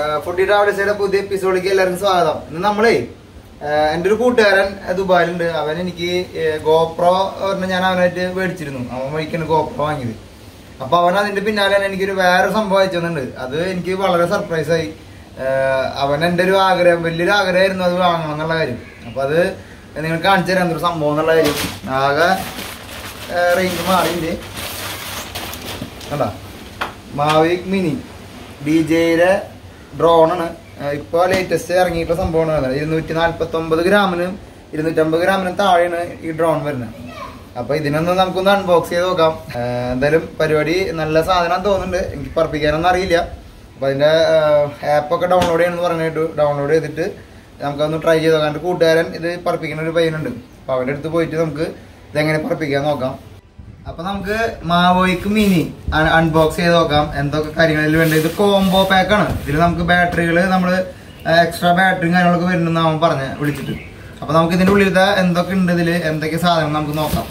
foodie ട്രാവൽസിയുടെ പുതിയ എപ്പിസോഡിലേക്ക് എല്ലാവർക്കും സ്വാഗതം ഇന്ന് നമ്മളേ ആഹ് എൻ്റെ ഒരു കൂട്ടുകാരൻ ദുബായിലുണ്ട് അവൻ എനിക്ക് ഗോപ്രോ പറഞ്ഞ ഞാൻ അവനായിട്ട് മേടിച്ചിരുന്നു അവൻ വഴിക്കാണ് ഗോപ്രോ വാങ്ങിയത് അപ്പൊ അവൻ അതിന്റെ പിന്നാലെ തന്നെ എനിക്കൊരു വേറെ സംഭവം അയച്ചു തന്നിട്ടുണ്ട് അത് എനിക്ക് വളരെ സർപ്രൈസ് ആയി ആഹ് അവൻ എൻ്റെ ഒരു ആഗ്രഹം വലിയൊരു ആഗ്രഹമായിരുന്നു അത് വാങ്ങണം എന്നുള്ള കാര്യം അപ്പൊ അത് നിങ്ങൾ കാണിച്ചു തരാം എന്തൊരു സംഭവം എന്നുള്ള കാര്യം ആകെ റേഞ്ച് മാറിയില്ലേ കണ്ടാ മാവിക് മിനി ഡി ജെയുടെ ഡ്രോണാണ് ഇപ്പോൾ ലേറ്റസ്റ്റ് ഇറങ്ങിയിട്ടുള്ള സംഭവമാണ് ഇരുന്നൂറ്റി നാൽപ്പത്തി ഒമ്പത് ഗ്രാമിനും ഇരുന്നൂറ്റമ്പത് ഗ്രാമിനും താഴെയാണ് ഈ ഡ്രോൺ വരുന്നത് അപ്പൊ ഇതിനൊന്ന് നമുക്കൊന്ന് അൺബോക്സ് ചെയ്ത് നോക്കാം ആഹ് എന്തായാലും പരിപാടി നല്ല സാധനം തോന്നുന്നുണ്ട് എനിക്ക് പറപ്പിക്കാനൊന്നും അറിയില്ല അപ്പൊ അതിന്റെ ആപ്പൊക്കെ ഡൗൺലോഡ് ചെയ്യണമെന്ന് പറഞ്ഞിട്ട് ഡൗൺലോഡ് ചെയ്തിട്ട് നമുക്കൊന്ന് ട്രൈ ചെയ്ത് നോക്കാം എൻ്റെ കൂട്ടുകാരൻ ഇത് പറപ്പിക്കുന്ന ഒരു പയ്യനുണ്ട് അപ്പൊ അവൻ്റെ അടുത്ത് പോയിട്ട് നമുക്ക് ഇതെങ്ങനെ പറപ്പിക്കാൻ നോക്കാം അപ്പൊ നമുക്ക് മാവോയ്ക്ക് മിനി അൺബോക്സ് ചെയ്ത് നോക്കാം എന്തൊക്കെ കാര്യങ്ങളിൽ വേണ്ടത് ഇത് കോംബോ പാക്കാണ് ഇതിൽ നമുക്ക് ബാറ്ററികൾ നമ്മൾ എക്സ്ട്രാ ബാറ്ററിയും കാര്യങ്ങളൊക്കെ വരുന്നെന്ന് അവൻ പറഞ്ഞ് വിളിച്ചിട്ട് അപ്പൊ നമുക്ക് ഇതിന്റെ ഉള്ളിലത്തെ എന്തൊക്കെ ഉണ്ട് ഇതിൽ എന്തൊക്കെ സാധനം നമുക്ക് നോക്കാം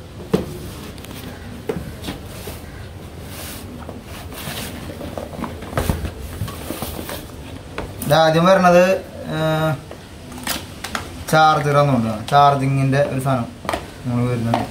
ഇത് ആദ്യം വരണത് ചാർജർ എന്നുണ്ട് ചാർജിങ്ങിന്റെ ഒരു സാധനം നമ്മൾ വരുന്നത്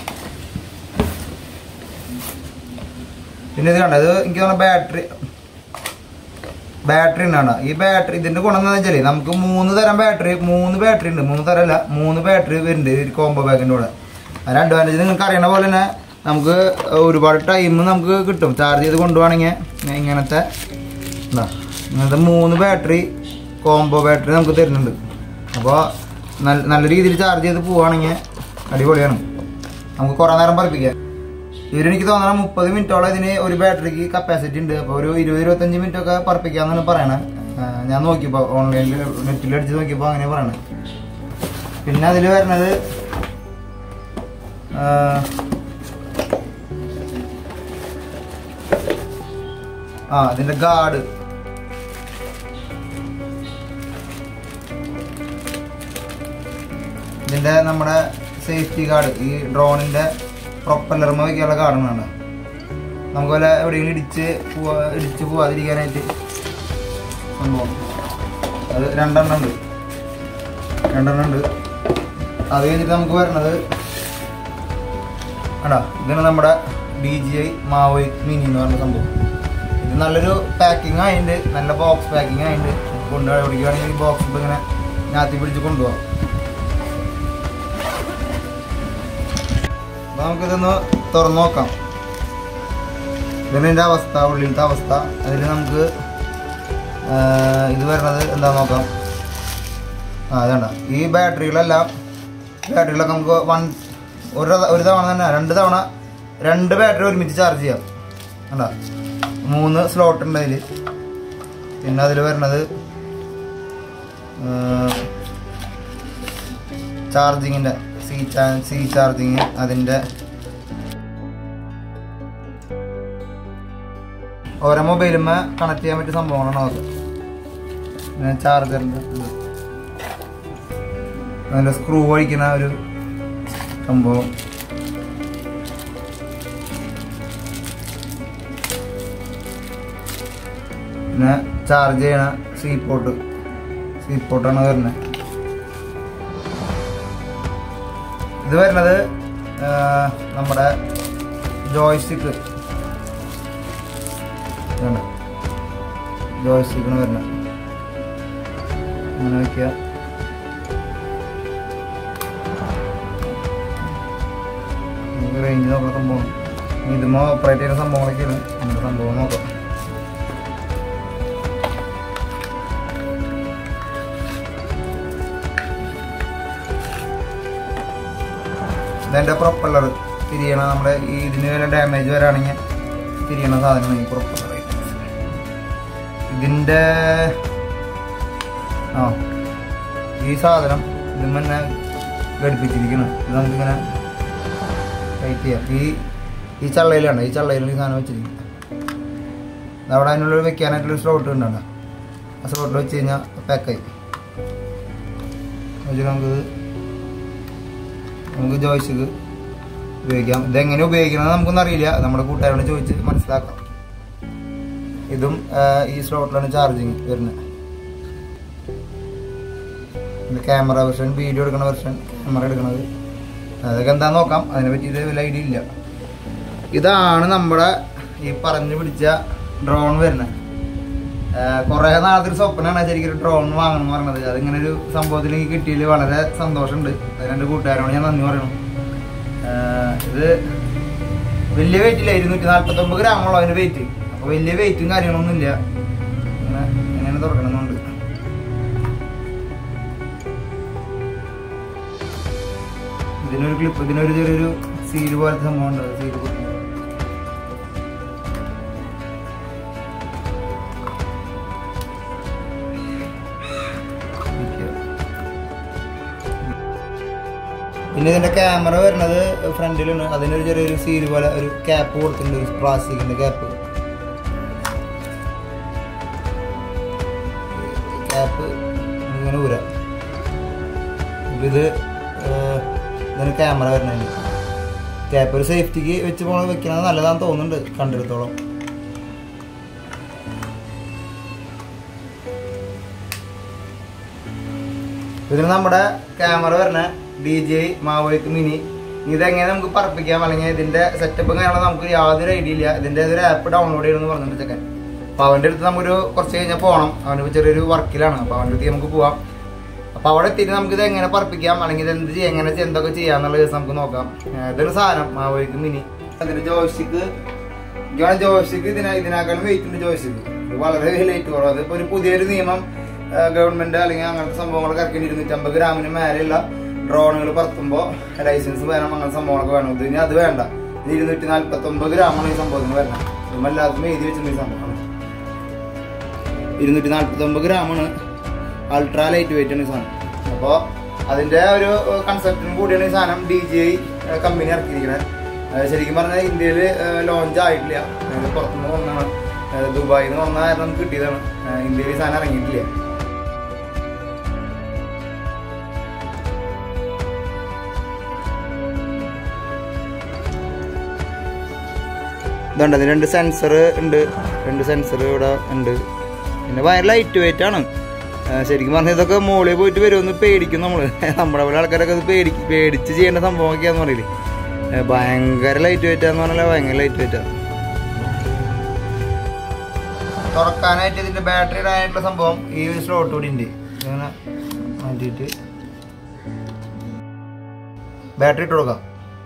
പിന്നെ ഇത് കണ്ട ഇത് എനിക്ക് തോന്നുന്ന ബാറ്ററി ബാറ്ററി ഉണ്ടാണ് ഈ ബാറ്ററി ഇതിന്റെ ഗുണം എന്താണെന്ന് വെച്ചാല് നമുക്ക് മൂന്ന് തരം ബാറ്ററി മൂന്ന് ബാറ്ററി ഉണ്ട് മൂന്ന് തരം അല്ല മൂന്ന് ബാറ്ററി വരുന്നുണ്ട് ഈ കോംബോ ബാഗിന്റെ കൂടെ അതിന് അഡ്വാൻറ്റേജ് നിങ്ങൾക്ക് അറിയണ പോലെ തന്നെ നമുക്ക് ഒരുപാട് ടൈം നമുക്ക് കിട്ടും ചാർജ് ചെയ്ത് കൊണ്ടുപോകണമെങ്കിൽ ഇങ്ങനത്തെ എന്താ ഇങ്ങനത്തെ മൂന്ന് ബാറ്ററി കോംബോ ബാറ്ററി നമുക്ക് തരുന്നുണ്ട് അപ്പോൾ നല്ല നല്ല രീതിയിൽ ചാർജ് ചെയ്ത് പോവുകയാണെങ്കിൽ അടിപൊളിയാണ് നമുക്ക് കുറേ നേരം പറപ്പിക്കാം ഇതിനെനിക്ക് തോന്നണം മുപ്പത് മിനിറ്റോളം ഇതിന് ഒരു ബാറ്ററിക്ക് കപ്പാസിറ്റി ഉണ്ട് അപ്പോൾ ഒരു ഇരുപത് ഇരുപത്തഞ്ച് മിനിറ്റ് ഒക്കെ പറപ്പിക്കാന്നാണ് പറയണത് ആ, ഞാൻ നോക്കിയപ്പോൾ ഓൺലൈനിൽ നെറ്റിൽ അടിച്ച് നോക്കിയപ്പോൾ അങ്ങനെ പറയണത് പിന്നെ അതിൽ വരുന്നത് ആ, ആ ഇതിന്റെ ഗാർഡ് ഇതിന്റെ നമ്മുടെ സേഫ്റ്റി ഗാർഡ് ഈ ഡ്രോണിന്റെ പ്രൊപ്പല്ലർമ വയ്ക്കാനുള്ള ഗാർഡാണ് നമുക്ക് വല്ല എവിടെയെങ്കിലും ഇടിച്ച് പോവാ ഇടിച്ച് പോവാതിരിക്കാനായിട്ട് സംഭവം അത് രണ്ടെണ്ണം ഉണ്ട് രണ്ടെണ്ണം ഉണ്ട് അത് കഴിഞ്ഞിട്ട് നമുക്ക് വരണത് ആടാ ഇതാണ് നമ്മുടെ D J I Mavic mini എന്ന് പറഞ്ഞ സംഭവം ഇത് നല്ലൊരു പാക്കിംഗ് ആയിട്ടുണ്ട് നല്ല ബോക്സ് പാക്കിംഗ് ആയിട്ടുണ്ട് കൊണ്ടുപോയി എവിടേക്കാണെങ്കിൽ ഈ ബോക്സ് ഇപ്പം ഇങ്ങനെ ഞാത്തി പിടിച്ച് കൊണ്ടുപോകാം അപ്പൊ നമുക്കിതൊന്ന് തുറന്നു നോക്കാം ഇതിൻ്റെ അവസ്ഥ ഉള്ളിലത്തെ അവസ്ഥ അതിൽ നമുക്ക് ആ, ഇത് വരണത് എന്താ നോക്കാം ആ അതേണ്ട ഈ ബാറ്ററികളെല്ലാം ബാറ്ററികളൊക്കെ നമുക്ക് വൺ ഒരു ത- ഒരു തവണ തന്നെ രണ്ട് തവണ രണ്ട് ബാറ്ററി ഒരുമിച്ച് ചാർജ് ചെയ്യാം കണ്ട മൂന്ന് സ്ലോട്ട് ഉണ്ട് അതിൽ പിന്നെ അതിൽ വരണത് ചാർജിങ്ങിൻ്റെ സി ചാ സി ചാർജിങ് അതിൻ്റെ ഓരോ മൊബൈലുമ്മ കണക്ട് ചെയ്യാൻ പറ്റിയ സംഭവങ്ങളാണ് അതൊക്കെ പിന്നെ ചാർജറിൻ്റെ അതിൻ്റെ സ്ക്രൂ അടിക്കുന്ന ഒരു സംഭവം പിന്നെ ചാർജ് ചെയ്യണ സി പോർട്ട് സി പോർട്ടാണ് വരുന്നത് ഇത് വരുന്നത് ആ, നമ്മുടെ ജോയ്സ്റ്റിക്ക് ജോയ്സ്റ്റിക്കാണ് വരുന്നത് അങ്ങനെ വയ്ക്കുക നമുക്ക് റേഞ്ച് നോക്കുന്ന സംഭവം ഇതുമോ ഓപ്പറേറ്റ് ചെയ്യുന്ന സംഭവങ്ങളൊക്കെയാണ് നമ്മുടെ സംഭവം നോക്കാം ഇതെൻ്റെ പ്രൊപ്പല്ലർ തിരിയണ നമ്മുടെ ഈ ഇതിന് വല്ല ഡാമേജ് വരാണെങ്കിൽ തിരിയണ സാധനമാണ് ഈ പ്രൊപ്പല്ലർ ഇതിൻ്റെ ആ ഈ സാധനം ഇതും തന്നെ ഘടിപ്പിച്ചിരിക്കണം ഇത് നമുക്കിങ്ങനെ ടൈറ്റ് ചെയ്യാം ഈ ഈ ചള്ളയിലാണ് ഈ ചള്ളയിലാണ് ഈ സാധനം വെച്ചിരിക്കുന്നത് അവിടെ അതിനുള്ളിൽ വെക്കാനായിട്ടുള്ള സ്ലോട്ട് ഉണ്ടാണ് ആ സ്ലോട്ടിൽ വെച്ച് കഴിഞ്ഞാൽ പാക്കായി വെച്ചിട്ട് നമുക്കിത് നമുക്ക് ജോയ്സിക്ക് ഉപയോഗിക്കാം ഇതെങ്ങനെ ഉപയോഗിക്കണമെന്ന് നമുക്കൊന്നും അറിയില്ല നമ്മുടെ കൂട്ടുകാരോട് ചോദിച്ച് മനസ്സിലാക്കാം ഇതും ആ, ഈ സ്ലോട്ടിലാണ് ചാർജിങ് വരുന്നത് ഇത് ക്യാമറ വെർഷൻ വീഡിയോ എടുക്കുന്ന വെർഷൻ ക്യാമറ എടുക്കുന്നത് അതൊക്കെ എന്താ നോക്കാം അതിനെ പറ്റിയിട്ട് വലിയ ഐഡിയ ഇല്ല ഇതാണ് നമ്മുടെ ഈ പറഞ്ഞു പിടിച്ച ഡ്രോൺ വരുന്നത് കുറേ നാളത്തെ ഒരു സ്വപ്നമാണ് ശരിക്കും ഒരു ഡ്രോൺ വാങ്ങണം എന്ന് പറഞ്ഞത് അതിങ്ങനെ ഒരു സംഭവത്തിൽ എനിക്ക് കിട്ടിയതിൽ വളരെ സന്തോഷമുണ്ട് അത് രണ്ട് കൂട്ടുകാരോട് ഞാൻ നന്ദി പറയണം ആ, ഇത് വലിയ വെയിറ്റ് ഇല്ല ഇരുന്നൂറ്റി നാല്പത്തൊമ്പത് ഗ്രാമുള്ളൂ അതിന് വെയിറ്റ് അപ്പോൾ വലിയ വെയിറ്റും കാര്യങ്ങളൊന്നും ഇല്ല അങ്ങനെ എങ്ങനെ തുറക്കണമെന്നുണ്ട് ഇതിനൊരു ക്ലിപ്പ് ഇതിനൊരു ചെറിയൊരു സീല് പോലത്തെ സംഭവം ഉണ്ട് സീല് പൊട്ടി പിന്നെ ഇതിന്റെ ക്യാമറ വരുന്നത് ഫ്രണ്ടിലാണ് അതിനൊരു ചെറിയൊരു സീല് പോലെ ഒരു ക്യാപ്പ് കൊടുത്തിട്ടുണ്ട് ഒരു പ്ലാസ്റ്റിക്കിന്റെ ക്യാപ്പ് ക്യാപ്പ് ഇങ്ങനെ ഊരാം അപ്പൊ ഇത് ഏഹ്, ഇതിന് ക്യാമറ വരുന്നുണ്ട് ക്യാപ്പ് ഒരു സേഫ്റ്റിക്ക് വെച്ച് പോണ വെക്കണത് നല്ലതാന്ന് തോന്നുന്നുണ്ട് കണ്ടെടുത്തോളം ഇതിന് നമ്മുടെ ക്യാമറ വരുന്ന ഡി ജെ മാവോയ്ക്ക് മിനി ഇതെങ്ങനെ നമുക്ക് പറപ്പിക്കാം അല്ലെങ്കിൽ ഇതിന്റെ സെറ്റപ്പ് കാര്യങ്ങളും നമുക്ക് യാതൊരു ഐഡിയ ഇല്ല ഇതിന്റെ ഒരു ആപ്പ് ഡൗൺലോഡ് ചെയ്യണമെന്ന് പറഞ്ഞിട്ടുണ്ട് ചെക്കൻ അപ്പൊ അവന്റെ അടുത്ത് നമുക്കൊരു കുറച്ച് കഴിഞ്ഞാൽ പോകണം അവന് ചെറിയൊരു വർക്കിലാണ് അപ്പൊ അവന്റെ അടുത്ത് നമുക്ക് പോവാം അപ്പൊ അവിടെ എത്തിയിട്ട് നമുക്ക് ഇത് എങ്ങനെ പറപ്പിക്കാം അല്ലെങ്കിൽ ഇത് എന്ത് ചെയ്യാം എങ്ങനെ ചെയ്യാം, എന്തൊക്കെ ചെയ്യാന്നുള്ള ദിവസം നമുക്ക് നോക്കാം ഏഹ് ഇതൊരു സാധനം മാവോയ്ക്ക് മിനി അതിന്റെ ജോയിസ്റ്റിക്ക് ഞാൻ ജോയിസ്റ്റിക്ക് ഇതിനാ ഇതിനേക്കാളും വെയിറ്റ് ഉണ്ട് ജോയിസ്റ്റിക്ക് ഇത് വളരെ വെയിറ്റ് കുറവ് അതിപ്പോ ഒരു പുതിയൊരു നിയമം ഗവൺമെന്റ് അല്ലെങ്കിൽ അങ്ങനത്തെ സംഭവങ്ങളൊക്കെ ഇറക്കി ഇരുന്നൂറ്റമ്പത് ഗ്രാമിന് മേലെയുള്ള ഡ്രോണുകൾ പറത്തുമ്പോൾ ലൈസൻസ് വേണം അങ്ങനത്തെ സംഭവങ്ങളൊക്കെ വേണം ഇത് ഇനി അത് വേണ്ട ഇത് ഇരുന്നൂറ്റി നാല്പത്തി ഒമ്പത് ഗ്രാമാണ് ഈ സംഭവത്തിന് വരുന്നത് ഇതും എല്ലാത്തും എഴുതി വെച്ചിട്ടുണ്ട് ഈ സംഭവം ഇരുന്നൂറ്റി നാല്പത്തി ഒമ്പത് ഗ്രാമാണ് അൾട്രാ ലൈറ്റ് വെയിറ്റ് ആണ് ഈ സാധനം അപ്പോൾ അതിന്റെ ഒരു കൺസെപ്റ്റിനും കൂടിയാണ് ഈ സാധനം ഡി ജി ഐ കമ്പനി ഇറക്കിയിരിക്കുന്നത് ഏഹ് ശരിക്കും പറഞ്ഞാൽ ഇന്ത്യയിൽ ലോഞ്ച് ആയിട്ടില്ല ഇത് പുറത്തുനിന്ന് വന്നാണ് ഏഹ് ദുബായിൽ നിന്ന് വന്ന കാരണം നമുക്ക് കിട്ടിയതാണ് ഏഹ് ഇന്ത്യയിൽ ഈ സാധനം ഇറങ്ങിയിട്ടില്ല ഇതുണ്ട് അതിന് രണ്ട് സെൻസർ ഉണ്ട് രണ്ട് സെൻസർ ഇവിടെ ഉണ്ട് പിന്നെ ഭയങ്കര ലൈറ്റ് വെയിറ്റ് ആണ് ആ, ശരിക്കും പറഞ്ഞാൽ ഇതൊക്കെ മുകളിൽ പോയിട്ട് വരുമെന്ന് പേടിക്കും നമ്മൾ നമ്മുടെ പോലെ ആൾക്കാരൊക്കെ ഇത് പേടിക്ക് പേടിച്ച് ചെയ്യേണ്ട സംഭവമൊക്കെയാന്ന് പറയില്ലേ ഏ, ഭയങ്കര ലൈറ്റ് വെയിറ്റ് ആന്ന് പറഞ്ഞാൽ ഭയങ്കര ലൈറ്റ് വെയിറ്റ് ആണ് തുറക്കാനായിട്ട് ഇതിന്റെ ബാറ്ററി ഇടാനായിട്ടുള്ള സംഭവം ഈ ഒരു സ്ലോട്ട് കൂടി ഉണ്ട് ഇങ്ങനെ മാറ്റിയിട്ട് ബാറ്ററി ഇട്ട് കൊടുക്കാം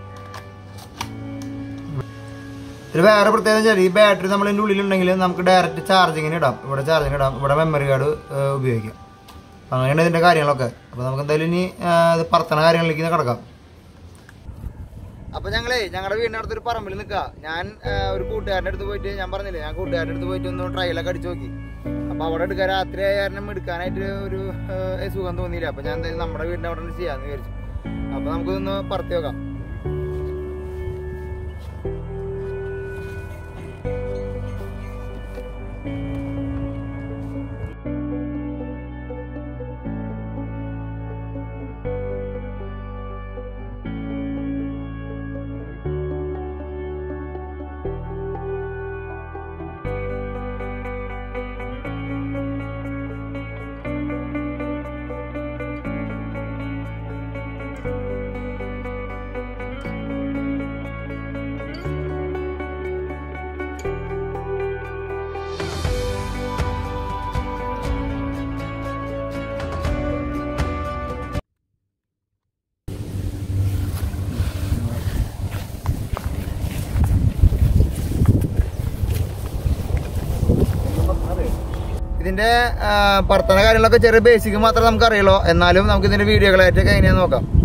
ഒരു വേറെ പ്രത്യേകത വെച്ചാൽ ഈ ബാറ്ററി നമ്മളിതിൻ്റെ ഉള്ളിലുണ്ടെങ്കിൽ നമുക്ക് ഡയറക്റ്റ് ചാർജിങ്ങിന് ഇടാം ഇവിടെ ചാർജിങ്ങിന് ഇടാം ഇവിടെ മെമ്മറി കാർഡ് ഉപയോഗിക്കാം അപ്പം അങ്ങനെയാണ് ഇതിൻ്റെ കാര്യങ്ങളൊക്കെ അപ്പോൾ നമുക്ക് എന്തായാലും ഇനി ആ, ഇത് പറത്തണ കാര്യങ്ങളിലേക്ക് ഇന്ന് കിടക്കാം അപ്പൊ ഞങ്ങളേ ഞങ്ങളുടെ വീടിന്റെ അടുത്തൊരു പറമ്പിൽ നിൽക്കുക ഞാൻ ആ, ഒരു കൂട്ടുകാരൻ്റെ അടുത്ത് പോയിട്ട് ഞാൻ പറഞ്ഞില്ലേ ഞാൻ കൂട്ടുകാരൻ്റെ അടുത്ത് പോയിട്ട് ഒന്ന് ട്രയലൊക്കെ അടിച്ചു നോക്കി അപ്പൊ അവിടെ എടുക്കാൻ രാത്രി ആയ കാരണം എടുക്കാനായിട്ട് ഒരു ആ, സുഖം തോന്നിയില്ല അപ്പൊ ഞാൻ എന്തായാലും നമ്മുടെ വീടിന്റെ അവിടെ നിന്ന് ചെയ്യാന്ന് വിചാരിച്ചു അപ്പൊ നമുക്കൊന്ന് പറത്തി നോക്കാം ഇതിന്റെ ആ, പറത്തണ കാര്യങ്ങളൊക്കെ ചെറിയ ബേസിക് മാത്രമേ നമുക്ക് അറിയുള്ളൂ എന്നാലും നമുക്ക് ഇതിന്റെ വീഡിയോകളായിട്ടൊക്കെ എങ്ങനെയാന്ന് നോക്കാം